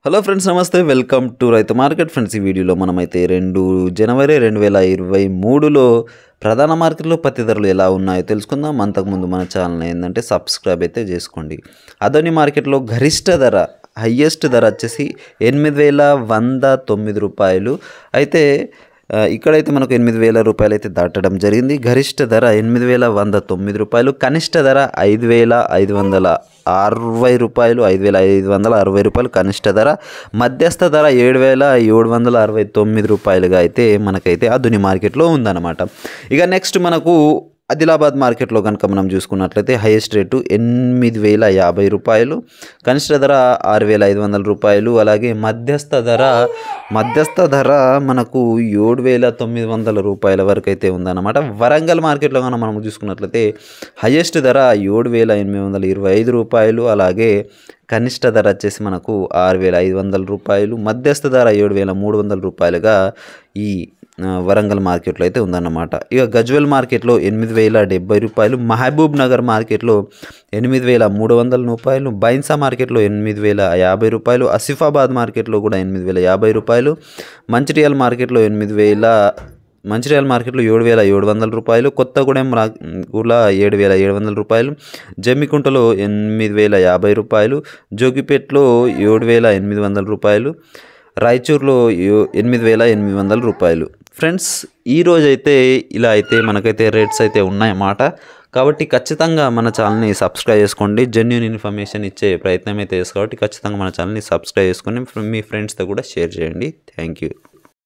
hello friends నమస్తే welcome to రైతు market friends ఈ వీడియోలో మనమైతే రెండు జనవరి రెండు వేల ఇరవై మూడులో ప్రధాన మార్కెట్లో పత్తి ధరలు ఎలా ఉన్నాయో తెలుసుకుందాం అంతకుముందు మన ఛానల్ ఏంటంటే సబ్స్క్రైబ్ అయితే చేసుకోండి అదోని మార్కెట్లో గరిష్ట ధర హయ్యెస్ట్ ధర వచ్చేసి ఎనిమిది వేల వంద తొమ్మిది రూపాయలు అయితే ఆ, ఇక్కడైతే మనకు ఎనిమిది వేల రూపాయలు అయితే దాటడం జరిగింది గరిష్ట ధర ఎనిమిది వేల వంద తొమ్మిది రూపాయలు కనిష్ట ధర ఐదు వేల ఐదు వందల అరవై రూపాయలు ఐదు వేల ఐదు వందల అరవై రూపాయలు కనిష్ట ధర మధ్యస్థ ధర ఏడు వేల ఏడు వందల అరవై తొమ్మిది రూపాయలుగా అయితే మనకైతే అదుని మార్కెట్లో ఉందన్నమాట ఇక నెక్స్ట్ మనకు ఆదిలాబాద్ మార్కెట్లో కనుక మనం చూసుకున్నట్లయితే హైయెస్ట్ రేటు ఎనిమిది వేల యాభై రూపాయలు కనిష్ట ధర ఆరు వేల ఐదు వందల రూపాయలు అలాగే మధ్యస్థ ధర మధ్యస్థ ధర మనకు ఏడు వేల తొమ్మిది వందల రూపాయల వరకు అయితే ఉందన్నమాట వరంగల్ మార్కెట్లో కనుక మనం చూసుకున్నట్లయితే హైయెస్ట్ ధర ఏడు వేల ఎనిమిది వందల ఇరవై ఐదు రూపాయలు అలాగే కనిష్ట ధర వచ్చేసి మనకు ఆరు వేల ఐదు వందల రూపాయలు మధ్యస్థ ధర ఏడు వేల మూడు వందల రూపాయలుగా ఈ ఆ, వరంగల్ మార్కెట్లో అయితే ఉందన్నమాట ఇక గజ్వెల్ మార్కెట్లో ఎనిమిది వేల డెబ్బై రూపాయలు మహబూబ్ నగర్ మార్కెట్లో ఎనిమిది వేల మూడు వందల రూపాయలు బైన్సా మార్కెట్లో ఎనిమిది వేల యాభై రూపాయలు ఆసిఫాబాద్ మార్కెట్లో కూడా ఎనిమిది వేల యాభై రూపాయలు మంచిర్యాల మార్కెట్లో ఎనిమిది వేల మంచిర్యాల మార్కెట్లో ఏడు వేల ఏడు వందల రూపాయలు కొత్తగూడెం రా కూడా ఏడు వేల ఏడు వందల రూపాయలు జమ్మికుంటలో ఎనిమిది వేల యాభై రూపాయలు జోగిపేట్లో ఏడు వేల ఎనిమిది వందల రూపాయలు రాయచూర్లో యో- ఎనిమిది వేల ఎనిమిది వందల రూపాయలు ఫ్రెండ్స్ ఈ రోజు అయితే ఇలా అయితే మనకైతే రేట్స్ అయితే ఉన్నాయన్నమాట కాబట్టి ఖచ్చితంగా మన ఛానల్ని సబ్స్క్రైబ్ చేసుకోండి జెన్యున్ ఇన్ఫర్మేషన్ ఇచ్చే ప్రయత్నం అయితే చేసు కాబట్టి ఖచ్చితంగా మన ఛానల్ని సబ్స్క్రైబ్ చేసుకొని మీ ఫ్రెండ్స్తో కూడా షేర్ చేయండి థ్యాంక్ యూ